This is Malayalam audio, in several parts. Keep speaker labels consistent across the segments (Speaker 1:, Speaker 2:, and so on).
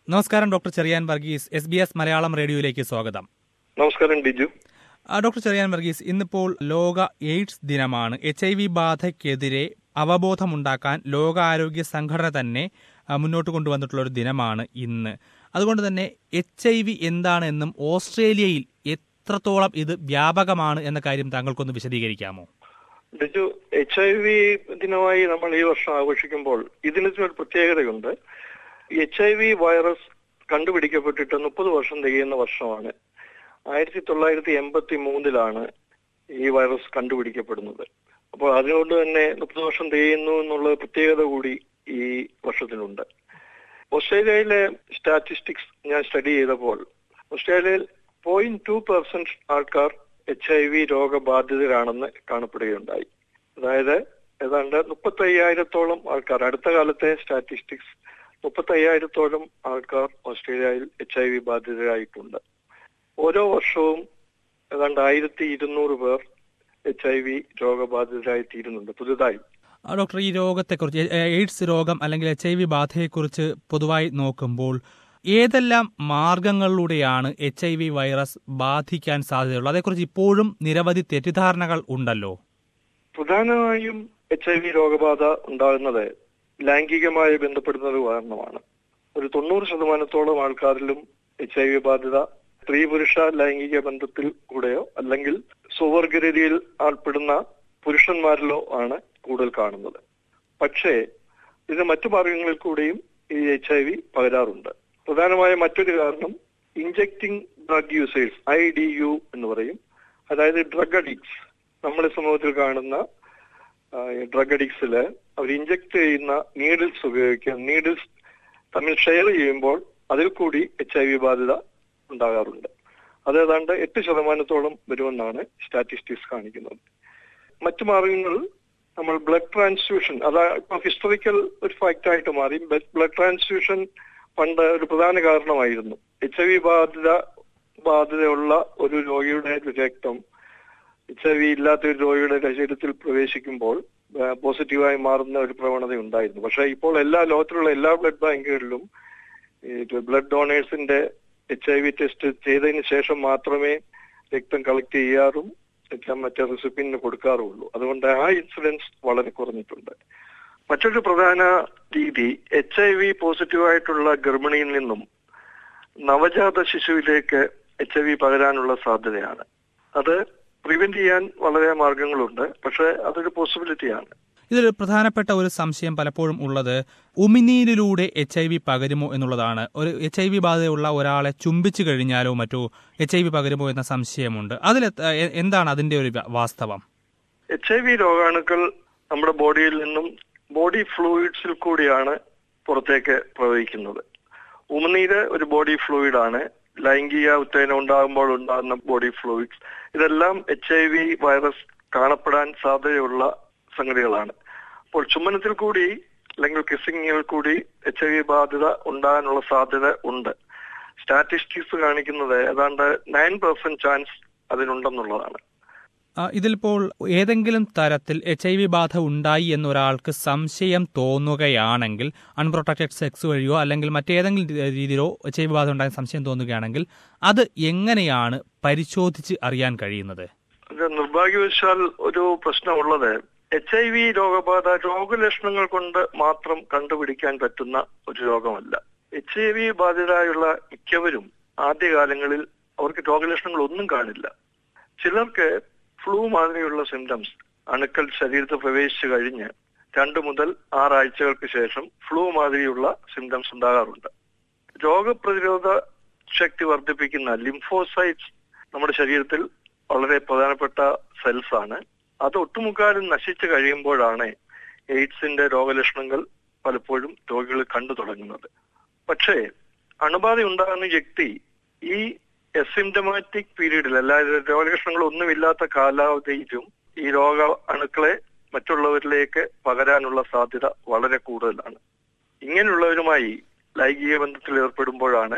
Speaker 1: നമസ്കാരം doctor Cherian Varghese S B S Malayalam റേഡിയോയിലേക്ക് സ്വാഗതം
Speaker 2: നമസ്കാരം ഡിജു
Speaker 1: ആ, ഡോക്ടർ ചെറിയാൻ വർഗീസ് ഇന്നിപ്പോൾ ലോക എയ്ഡ്സ് ദിനമാണ് എച്ച് ഐ വി ബാധയ്ക്കെതിരെ അവബോധമുണ്ടാക്കാൻ ലോകാരോഗ്യ സംഘടന തന്നെ ആ, മുന്നോട്ട് കൊണ്ടുവന്നിട്ടുള്ള ഒരു ദിനമാണ് ഇന്ന് അതുകൊണ്ട് തന്നെ എച്ച് ഐ വി എന്താണെന്നും ഓസ്ട്രേലിയയിൽ എത്രത്തോളം ഇത് വ്യാപകമാണ് എന്ന കാര്യം താങ്കൾക്കൊന്ന് വിശദീകരിക്കാമോ
Speaker 2: ഡിജു എച്ച് ഐ വി ദിനമായി നമ്മൾ ഈ വർഷം ആഘോഷിക്കുമ്പോൾ ഇതിന് ഒരു പ്രത്യേകതയുണ്ട് എച്ച് ഐ വി വൈറസ് കണ്ടുപിടിക്കപ്പെട്ടിട്ട് മുപ്പത് വർഷം തികയുന്ന വർഷമാണ് ആയിരത്തി തൊള്ളായിരത്തി എൺപത്തി മൂന്നിലാണ് ഈ വൈറസ് കണ്ടുപിടിക്കപ്പെടുന്നത് അപ്പോൾ അതുകൊണ്ട് തന്നെ മുപ്പത് വർഷം തികയുന്നു എന്നുള്ള പ്രത്യേകത കൂടി ഈ വർഷത്തിനുണ്ട് ഓസ്ട്രേലിയയിലെ സ്റ്റാറ്റിസ്റ്റിക്സ് ഞാൻ സ്റ്റഡി ചെയ്തപ്പോൾ ഓസ്ട്രേലിയയിൽ പോയിന്റ് ടു പെർസെന്റ് ആൾക്കാർ എച്ച് ഐ വി രോഗബാധിതരാണെന്ന് കാണപ്പെടുകയുണ്ടായി അതായത് ഏതാണ്ട് മുപ്പത്തി അയ്യായിരത്തോളം ആൾക്കാർ അടുത്ത കാലത്തെ സ്റ്റാറ്റിസ്റ്റിക്സ് മുപ്പത്തി അയ്യായിരത്തോളം ആൾക്കാർ ഓസ്ട്രേലിയയിൽ എച്ച് ഐ വി ബാധിതരായിട്ടുണ്ട് ഓരോ വർഷവും ഏതാണ്ട് ആയിരത്തി ഇരുന്നൂറ് പേർ എച്ച് ഐ വി രോഗബാധിതരായി തീരുന്നുണ്ട് പുതുതായി
Speaker 1: ആ, ഡോക്ടർ ഈ രോഗത്തെക്കുറിച്ച് എ- എ- എയ്ഡ്സ് രോഗം അല്ലെങ്കിൽ എച്ച് ഐ വി ബാധയെക്കുറിച്ച് പൊതുവായി നോക്കുമ്പോൾ ഏതെല്ലാം മാർഗങ്ങളിലൂടെയാണ് എച്ച് ഐ വി വൈറസ് ബാധിക്കാൻ സാധ്യതയുള്ളത് അതേക്കുറിച്ച് ഇപ്പോഴും നിരവധി തെറ്റിദ്ധാരണകൾ ഉണ്ടല്ലോ
Speaker 2: പ്രധാനമായും എച്ച് ഐ വി രോഗബാധ ഉണ്ടാകുന്നത് ലൈംഗികമായി ബന്ധപ്പെടുന്നത് കാരണമാണ് ഒരു തൊണ്ണൂറ് ശതമാനത്തോളം ആൾക്കാരിലും എച്ച് ഐ വി ബാധ്യത സ്ത്രീ പുരുഷ ലൈംഗിക ബന്ധത്തിൽ കൂടെയോ അല്ലെങ്കിൽ സ്വവർഗരതിയിൽ ആൾപ്പെടുന്ന പുരുഷന്മാരിലോ ആണ് കൂടുതൽ കാണുന്നത് പക്ഷേ ഇതിന് മറ്റു മാർഗങ്ങളിൽ കൂടിയും ഈ എച്ച് ഐ വി പകരാറുണ്ട് പ്രധാനമായ മറ്റൊരു കാരണം injecting drug users I D U എന്ന് പറയും അതായത് ഡ്രഗ് അഡിക്ട്സ് നമ്മുടെ സമൂഹത്തിൽ കാണുന്ന ഡ്രഗ് അഡിക്ട്സില് അവർ ഇഞ്ചക്ട് ചെയ്യുന്ന നീഡിൽസ് ഉപയോഗിക്കുക നീഡിൽസ് തമ്മിൽ ഷെയർ ചെയ്യുമ്പോൾ അതിൽ കൂടി എച്ച് ഐ വി ബാധ്യത ഉണ്ടാകാറുണ്ട് അത് ഏതാണ്ട് എട്ട് ശതമാനത്തോളം വരുമെന്നാണ് സ്റ്റാറ്റിസ്റ്റിക്സ് കാണിക്കുന്നത് മറ്റു മാർഗങ്ങൾ നമ്മൾ ബ്ലഡ് ട്രാൻസ്ഫ്യൂഷൻ അതാ ഇപ്പൊ ഹിസ്റ്ററിക്കൽ ഒരു ഫാക്റ്റ് ആയിട്ട് മാറി ബ്ലഡ് ട്രാൻസ്ഫ്യൂഷൻ പണ്ട് ഒരു പ്രധാന കാരണമായിരുന്നു എച്ച് ഐ വി ബാധിത ബാധിതയുള്ള ഒരു രോഗിയുടെ രക്തം എച്ച് ഐ വി ഇല്ലാത്ത ഒരു രോഗിയുടെ ശരീരത്തിൽ പ്രവേശിക്കുമ്പോൾ പോസിറ്റീവായി മാറുന്ന ഒരു പ്രവണത ഉണ്ടായിരുന്നു പക്ഷേ ഇപ്പോൾ എല്ലാ ലോകത്തിലുള്ള എല്ലാ ബ്ലഡ് ബാങ്കുകളിലും ബ്ലഡ് ഡോണേഴ്സിന്റെ എച്ച് ഐ വി ടെസ്റ്റ് ചെയ്തതിന് ശേഷം മാത്രമേ രക്തം കളക്ട് ചെയ്യാറും രക്തം മറ്റേ റെസിപ്പിന് കൊടുക്കാറുള്ളൂ അതുകൊണ്ട് ആ ഇൻസിഡൻസ് വളരെ കുറഞ്ഞിട്ടുണ്ട് മറ്റൊരു പ്രധാന രീതി എച്ച് ഐ വി പോസിറ്റീവായിട്ടുള്ള ഗർഭിണിയിൽ നിന്നും നവജാത ശിശുവിലേക്ക് എച്ച് ഐ വി പകരാനുള്ള സാധ്യതയാണ് അത് പ്രിവെന്റ് ചെയ്യാൻ വളരെ മാർഗങ്ങളുണ്ട് പക്ഷെ അതൊരു പോസിബിലിറ്റിയാണ്
Speaker 1: ഇതിൽ പ്രധാനപ്പെട്ട ഒരു സംശയം പലപ്പോഴും ഉള്ളത് ഉമിനീരിലൂടെ എച്ച് ഐ വി പകരുമോ എന്നുള്ളതാണ് ഒരു എച്ച് ഐ വി ബാധയുള്ള ഒരാളെ ചുംബിച്ചു കഴിഞ്ഞാലോ മറ്റോ എച്ച് ഐ വി പകരുമോ എന്ന സംശയമുണ്ട് അതിൽ എത്ത- എ- എന്താണ് അതിന്റെ ഒരു വ- വാസ്തവം
Speaker 2: എച്ച് ഐ വി രോഗാണുക്കൾ നമ്മുടെ ബോഡിയിൽ നിന്നും ബോഡി ഫ്ലൂയിഡ്സിൽ കൂടിയാണ് പുറത്തേക്ക് പ്രവഹിക്കുന്നത് ഉമിനീര് ഒരു ബോഡി ഫ്ലൂയിഡ് ആണ് ലൈംഗിക ഉത്തേജനം ഉണ്ടാകുമ്പോൾ ഉണ്ടാകുന്ന ബോഡി ഫ്ലൂയിഡ്സ് ഇതെല്ലാം എച്ച് ഐ വി വൈറസ് കാണപ്പെടാൻ സാധ്യതയുള്ള സംഗതികളാണ് അപ്പോൾ ചുമ്മനത്തിൽ കൂടി അല്ലെങ്കിൽ കിസ്സിങ്ങിൽ കൂടി എച്ച് ഐ വി ബാധ്യത ഉണ്ടാകാനുള്ള സാധ്യത ഉണ്ട് സ്റ്റാറ്റിസ്റ്റിക്സ് കാണിക്കുന്നത് ഏതാണ്ട് നയൻ പെർസെന്റ് ചാൻസ് അതിനുണ്ടെന്നുള്ളതാണ്
Speaker 1: ആ, ഇതിലിപ്പോൾ ഏതെങ്കിലും തരത്തിൽ എച്ച് ഐ വി ബാധ ഉണ്ടായി എന്നൊരാൾക്ക് സംശയം തോന്നുകയാണെങ്കിൽ അൺപ്രൊട്ടക്റ്റഡ് സെക്സ് വഴിയോ അല്ലെങ്കിൽ മറ്റേതെങ്കിലും രീ- രീതിയിലോ എച്ച് ഐ വി ബാധ ഉണ്ടായ സംശയം തോന്നുകയാണെങ്കിൽ അത് എങ്ങനെയാണ് പരിശോധിച്ച് അറിയാൻ കഴിയുന്നത്
Speaker 2: ഇത് നിർഭാഗ്യവശാൽ ഒരു പ്രശ്നമുള്ളത് എച്ച് ഐ വി രോഗബാധ രോഗലക്ഷണങ്ങൾ കൊണ്ട് മാത്രം കണ്ടുപിടിക്കാൻ പറ്റുന്ന ഒരു രോഗമല്ല എച്ച് ഐ വി ബാധിതരായുള്ള മിക്കവരും ആദ്യകാലങ്ങളിൽ അവർക്ക് രോഗലക്ഷണങ്ങൾ ഒന്നും കാണില്ല ചിലർക്ക് ഫ്ലൂ മാതിരിയുള്ള സിംറ്റംസ് അണുക്കൾ ശരീരത്തിൽ പ്രവേശിച്ചു കഴിഞ്ഞ് രണ്ടു മുതൽ ആറാഴ്ചകൾക്ക് ശേഷം ഫ്ലൂ മാതിരിയുള്ള സിംറ്റംസ് ഉണ്ടാകാറുണ്ട് രോഗപ്രതിരോധ ശക്തി വർദ്ധിപ്പിക്കുന്ന ലിംഫോസൈറ്റ്സ് നമ്മുടെ ശരീരത്തിൽ വളരെ പ്രധാനപ്പെട്ട സെൽസ് ആണ് അത് ഒട്ടുമുക്കാലും നശിച്ചു കഴിയുമ്പോഴാണ് എയ്ഡ്സിന്റെ രോഗലക്ഷണങ്ങൾ പലപ്പോഴും രോഗികൾ കണ്ടു തുടങ്ങുന്നത് പക്ഷേ അണുബാധ ഉണ്ടാകുന്ന വ്യക്തി ഈ എസിംറ്റമാറ്റിക് പീരീഡിൽ അല്ലാതെ രോഗലക്ഷണങ്ങൾ ഒന്നുമില്ലാത്ത കാലാവധിയിലും ഈ രോഗ അണുക്കളെ മറ്റുള്ളവരിലേക്ക് പകരാനുള്ള സാധ്യത വളരെ കൂടുതലാണ് ഇങ്ങനെയുള്ളവരുമായി ലൈംഗിക ബന്ധത്തിൽ ഏർപ്പെടുമ്പോഴാണ്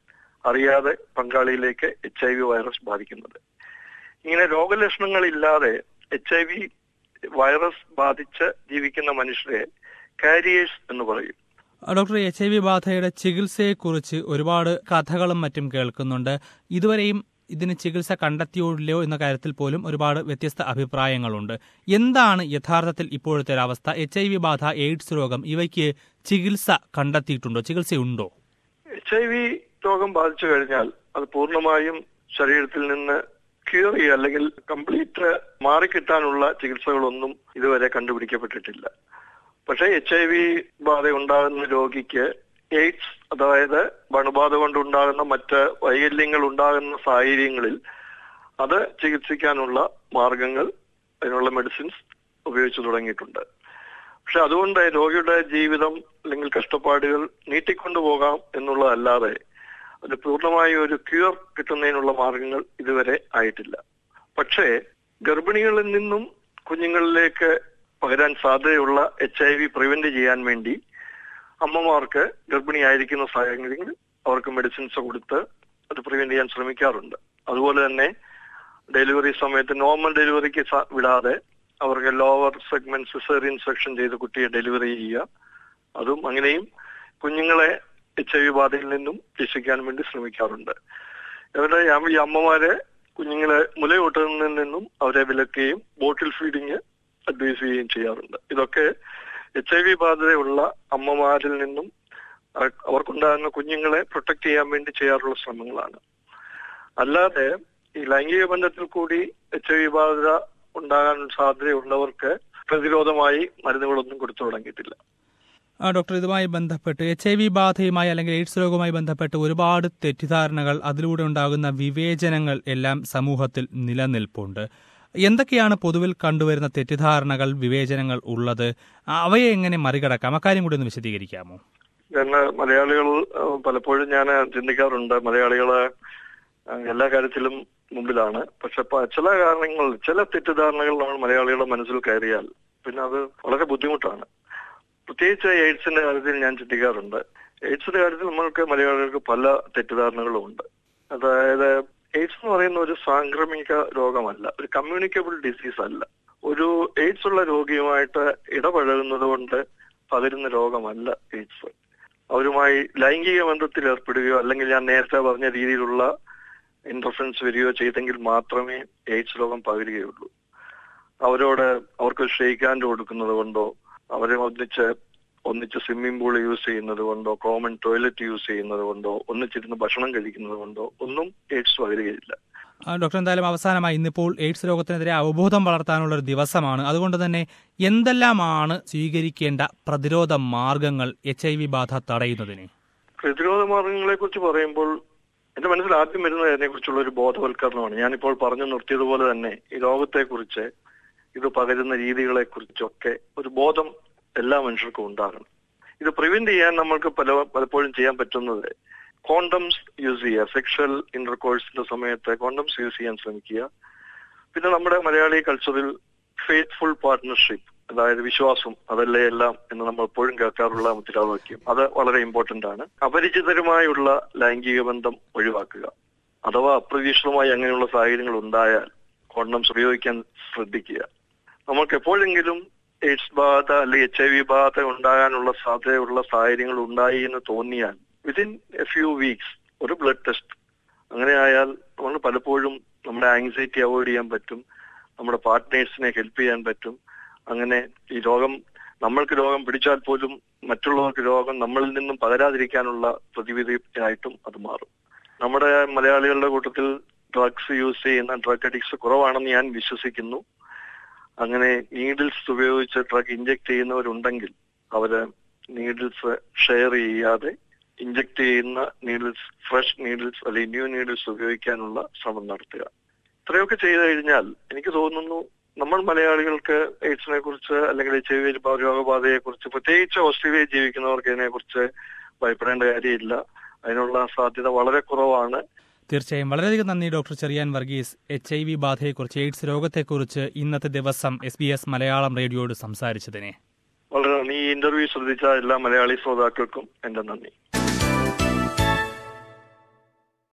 Speaker 2: അറിയാതെ പങ്കാളിയിലേക്ക് എച്ച് ഐ വി വൈറസ് ബാധിക്കുന്നത് ഇങ്ങനെ രോഗലക്ഷണങ്ങളില്ലാതെ എച്ച് ഐ വി വൈറസ് ബാധിച്ച് ജീവിക്കുന്ന മനുഷ്യരെ കാരിയേഴ്സ് എന്ന് പറയും
Speaker 1: ഡോക്ടർ എച്ച് ഐ വി ബാധയുടെ ചികിത്സയെക്കുറിച്ച് ഒരുപാട് കഥകളും മറ്റും കേൾക്കുന്നുണ്ട് ഇതുവരെയും ഇതിന് ചികിത്സ കണ്ടെത്തിയോ എന്ന കാര്യത്തിൽ പോലും ഒരുപാട് വ്യത്യസ്ത അഭിപ്രായങ്ങളുണ്ട് എന്താണ് യഥാർത്ഥത്തിൽ ഇപ്പോഴത്തെ ഒരു അവസ്ഥ എച്ച് ഐ വി ബാധ എയ്ഡ്സ് രോഗം ഇവയ്ക്ക് ചികിത്സ കണ്ടെത്തിയിട്ടുണ്ടോ ചികിത്സയുണ്ടോ
Speaker 2: എച്ച് ഐ വി രോഗം ബാധിച്ചു കഴിഞ്ഞാൽ അത് പൂർണ്ണമായും ശരീരത്തിൽ നിന്ന് ക്യൂർ ചെയ്യുക അല്ലെങ്കിൽ കംപ്ലീറ്റ് മാറിക്കിട്ടാനുള്ള ചികിത്സകളൊന്നും ഇതുവരെ കണ്ടുപിടിക്കപ്പെട്ടിട്ടില്ല പക്ഷേ എച്ച് ഐ വി ബാധ ഉണ്ടാകുന്ന രോഗിക്ക് എയ്ഡ്സ് അതായത് അണുബാധ കൊണ്ടുണ്ടാകുന്ന മറ്റ് വൈകല്യങ്ങൾ ഉണ്ടാകുന്ന സാഹചര്യങ്ങളിൽ അത് ചികിത്സിക്കാനുള്ള മാർഗങ്ങൾ അതിനുള്ള മെഡിസിൻസ് ഉപയോഗിച്ചു തുടങ്ങിയിട്ടുണ്ട് പക്ഷെ അതുകൊണ്ട് രോഗിയുടെ ജീവിതം അല്ലെങ്കിൽ കഷ്ടപ്പാടുകൾ നീട്ടിക്കൊണ്ടുപോകാം എന്നുള്ളതല്ലാതെ അത് പൂർണ്ണമായി ഒരു ക്യൂർ കിട്ടുന്നതിനുള്ള മാർഗങ്ങൾ ഇതുവരെ ആയിട്ടില്ല പക്ഷേ ഗർഭിണികളിൽ നിന്നും കുഞ്ഞുങ്ങളിലേക്ക് പകരാൻ സാധ്യതയുള്ള എച്ച് ഐ വി പ്രിവെന്റ് ചെയ്യാൻ വേണ്ടി അമ്മമാർക്ക് ഗർഭിണിയായിരിക്കുന്ന സാഹചര്യങ്ങളിൽ അവർക്ക് മെഡിസിൻസ് കൊടുത്ത് അത് പ്രിവെന്റ് ചെയ്യാൻ ശ്രമിക്കാറുണ്ട് അതുപോലെ തന്നെ ഡെലിവറി സമയത്ത് നോർമൽ ഡെലിവറിക്ക് വിടാതെ അവർക്ക് ലോവർ സെഗ്മെന്റ് സിസേറിയൻ സെക്ഷൻ ചെയ്ത് കുട്ടിയെ ഡെലിവറി ചെയ്യുക അതും അങ്ങനെയും കുഞ്ഞുങ്ങളെ എച്ച് ഐ വി ബാധയിൽ നിന്നും രക്ഷിക്കാൻ വേണ്ടി ശ്രമിക്കാറുണ്ട് ഇവരുടെ ഈ അമ്മമാരെ കുഞ്ഞുങ്ങളെ മുലയൂട്ടുന്നതിൽ നിന്നും അവരെ വിലക്കുകയും ബോട്ടിൽ ഫീഡിങ് അഡ്വൈസ് ചെയ്യുകയും ചെയ്യാറുണ്ട് ഇതൊക്കെ എച്ച് ഐ വി ബാധിതയുള്ള അമ്മമാരിൽ നിന്നും അവർക്കുണ്ടാകുന്ന കുഞ്ഞുങ്ങളെ പ്രൊട്ടക്ട് ചെയ്യാൻ വേണ്ടി ചെയ്യാറുള്ള ശ്രമങ്ങളാണ് അല്ലാതെ ഈ ലൈംഗിക ബന്ധത്തിൽ കൂടി എച്ച് ഐ വി ബാധിത ഉണ്ടാകാൻ സാധ്യതയുള്ളവർക്ക് പ്രതിരോധമായി മരുന്നുകളൊന്നും കൊടുത്തു തുടങ്ങിയിട്ടില്ല
Speaker 1: ഡോക്ടർ ഇതുമായി ബന്ധപ്പെട്ട് എച്ച് ഐ വി ബാധയുമായി അല്ലെങ്കിൽ എയ്ഡ്സ് രോഗവുമായി ബന്ധപ്പെട്ട് ഒരുപാട് തെറ്റിദ്ധാരണകൾ അതിലൂടെ ഉണ്ടാകുന്ന വിവേചനങ്ങൾ എല്ലാം സമൂഹത്തിൽ നിലനിൽപ്പുണ്ട് എന്തൊക്കെയാണ് പൊതുവിൽ കണ്ടുവരുന്ന തെറ്റിദ്ധാരണകൾ വിവേചനങ്ങൾ ഉള്ളത് അവയെ എങ്ങനെ മറികടക്കാം അക്കാര്യം കൂടി ഒന്ന് വിശദീകരിക്കാമോ
Speaker 2: കാരണം മലയാളികൾ പലപ്പോഴും ഞാൻ ചിന്തിക്കാറുണ്ട് മലയാളികള് എല്ലാ കാര്യത്തിലും മുമ്പിലാണ് പക്ഷെ ചില കാരണങ്ങൾ ചില തെറ്റിദ്ധാരണകൾ നമ്മൾ മലയാളികളുടെ മനസ്സിൽ കയറിയാൽ പിന്നെ അത് വളരെ ബുദ്ധിമുട്ടാണ് പ്രത്യേകിച്ച് എയ്ഡ്സിന്റെ കാര്യത്തിൽ ഞാൻ ചിന്തിക്കാറുണ്ട് എയ്ഡ്സിന്റെ കാര്യത്തിൽ നമ്മൾക്ക് മലയാളികൾക്ക് പല തെറ്റിദ്ധാരണകളും ഉണ്ട് അതായത് എയ്ഡ്സ് എന്ന് പറയുന്ന ഒരു സാംക്രമിക രോഗമല്ല ഒരു കമ്മ്യൂണിക്കബിൾ ഡിസീസ് അല്ല ഒരു എയ്ഡ്സ് ഉള്ള രോഗിയുമായിട്ട് ഇടപഴകുന്നത് കൊണ്ട് പകരുന്ന രോഗമല്ല എയ്ഡ്സ് അവരുമായി ലൈംഗിക ബന്ധത്തിൽ ഏർപ്പെടുകയോ അല്ലെങ്കിൽ ഞാൻ നേരത്തെ പറഞ്ഞ രീതിയിലുള്ള ഇന്റർഫറൻസ് വരികയോ ചെയ്തെങ്കിൽ മാത്രമേ എയ്ഡ്സ് രോഗം പകരുകയുള്ളൂ അവരോട് അവർക്ക് ഷെയ്ക്ക് ഹാൻഡ് കൊടുക്കുന്നത് കൊണ്ടോ അവരെ ഒന്നിച്ച് ഒന്നിച്ച് സ്വിമ്മിംഗ് പൂൾ യൂസ് ചെയ്യുന്നത് കൊണ്ടോ കോമൺ ടോയ്ലറ്റ് യൂസ് ചെയ്യുന്നത് കൊണ്ടോ ഒന്നിച്ചിരുന്ന് ഭക്ഷണം കഴിക്കുന്നത് കൊണ്ടോ ഒന്നും എയ്ഡ്സ് പകരുകയില്ല
Speaker 1: ഡോക്ടർ എന്തായാലും അവസാനമായി ഇന്നിപ്പോൾ എയ്ഡ്സ് രോഗത്തിനെതിരെ അവബോധം വളർത്താനുള്ള ഒരു ദിവസമാണ് അതുകൊണ്ട് തന്നെ എന്തെല്ലാമാണ് സ്വീകരിക്കേണ്ട പ്രതിരോധ മാർഗങ്ങൾ എച്ച് ഐ വി ബാധ തടയുന്നതിന്
Speaker 2: പ്രതിരോധ മാർഗങ്ങളെ കുറിച്ച് പറയുമ്പോൾ എന്റെ മനസ്സിൽ ആദ്യം വരുന്നത് അതിനെ കുറിച്ചുള്ള ഒരു ബോധവൽക്കരണമാണ് ഞാനിപ്പോൾ പറഞ്ഞു നിർത്തിയതുപോലെ തന്നെ ഈ രോഗത്തെക്കുറിച്ച് ഇത് പകരുന്ന രീതികളെ കുറിച്ചൊക്കെ ഒരു ബോധം എല്ലാ മനുഷ്യർക്കും ഉണ്ടാകണം ഇത് പ്രിവെന്റ് ചെയ്യാൻ നമ്മൾക്ക് പല പലപ്പോഴും ചെയ്യാൻ പറ്റുന്നത് കോണ്ടംസ് യൂസ് ചെയ്യുക സെക്ഷൽ ഇന്റർകോഴ്സിന്റെ സമയത്ത് കോണ്ടംസ് യൂസ് ചെയ്യാൻ ശ്രമിക്കുക പിന്നെ നമ്മുടെ മലയാളി കൾച്ചറിൽ ഫെയ്ത്ത്ഫുൾ പാർട്ട്ണർഷിപ്പ് അതായത് വിശ്വാസം അതല്ലേ എല്ലാം എന്ന് നമ്മൾ എപ്പോഴും കേൾക്കാറുള്ള മുദ്രാവാക്യം അത് വളരെ ഇമ്പോർട്ടന്റ് ആണ് അപരിചിതരുമായുള്ള ലൈംഗിക ബന്ധം ഒഴിവാക്കുക അഥവാ അപ്രതീക്ഷിതമായി അങ്ങനെയുള്ള സാഹചര്യങ്ങൾ ഉണ്ടായാൽ കോണ്ടംസ് ഉപയോഗിക്കാൻ ശ്രദ്ധിക്കുക നമുക്ക് എപ്പോഴെങ്കിലും എയ്ഡ്സ് ബാധ അല്ലെങ്കിൽ എച്ച് ഐ വി ബാധ ഉണ്ടാകാനുള്ള സാധ്യതയുള്ള സാഹചര്യങ്ങൾ ഉണ്ടായി എന്ന് തോന്നിയാൽ വിതിൻ എ ഫ്യൂ വീക്സ് ഒരു ബ്ലഡ് ടെസ്റ്റ് അങ്ങനെ ആയാൽ നമ്മൾ പലപ്പോഴും നമ്മുടെ ആങ്സൈറ്റി അവോയ്ഡ് ചെയ്യാൻ പറ്റും നമ്മുടെ പാർട്ട്നേഴ്സിനെ ഹെൽപ്പ് ചെയ്യാൻ പറ്റും അങ്ങനെ ഈ രോഗം നമ്മൾക്ക് രോഗം പിടിച്ചാൽ പോലും മറ്റുള്ളവർക്ക് രോഗം നമ്മളിൽ നിന്നും പകരാതിരിക്കാനുള്ള പ്രതിവിധിയായിട്ടും അത് മാറും നമ്മുടെ മലയാളികളുടെ കൂട്ടത്തിൽ ഡ്രഗ്സ് യൂസ് ചെയ്യുന്ന ഡ്രഗ് അഡിക്ട്സ് കുറവാണെന്ന് ഞാൻ വിശ്വസിക്കുന്നു അങ്ങനെ നീഡിൽസ് ഉപയോഗിച്ച് ഡ്രഗ് ഇഞ്ചെക്ട് ചെയ്യുന്നവരുണ്ടെങ്കിൽ അവര് നീഡിൽസ് ഷെയർ ചെയ്യാതെ ഇഞ്ചെക്ട് ചെയ്യുന്ന നീഡിൽസ് ഫ്രഷ് നീഡിൽസ് അല്ലെങ്കിൽ ന്യൂ നീഡിൽസ് ഉപയോഗിക്കാനുള്ള ശ്രമം നടത്തുക ഇത്രയൊക്കെ ചെയ്തു കഴിഞ്ഞാൽ എനിക്ക് തോന്നുന്നു നമ്മൾ മലയാളികൾക്ക് എയ്ഡ്സിനെ കുറിച്ച് അല്ലെങ്കിൽ എച്ച് ഐ വി രോഗബാധയെ കുറിച്ച് പ്രത്യേകിച്ച് ഓസ്ട്രേലിയയിൽ ജീവിക്കുന്നവർക്ക് ഇതിനെക്കുറിച്ച് ഭയപ്പെടേണ്ട കാര്യമില്ല അതിനുള്ള സാധ്യത വളരെ കുറവാണ്
Speaker 1: തീർച്ചയായും വളരെയധികം നന്ദി doctor Cherian Varghese H I V ബാധയെക്കുറിച്ച് എയ്ഡ്സ് രോഗത്തെക്കുറിച്ച് ഇന്നത്തെ ദിവസം എസ് ബി എസ് മലയാളം റേഡിയോയോട് സംസാരിച്ചതിനെ
Speaker 2: വളരെ നന്ദി ഈ ഇന്റർവ്യൂ ശ്രദ്ധിച്ച എല്ലാ മലയാളി ശ്രോതാക്കൾക്കും എന്റെ നന്ദി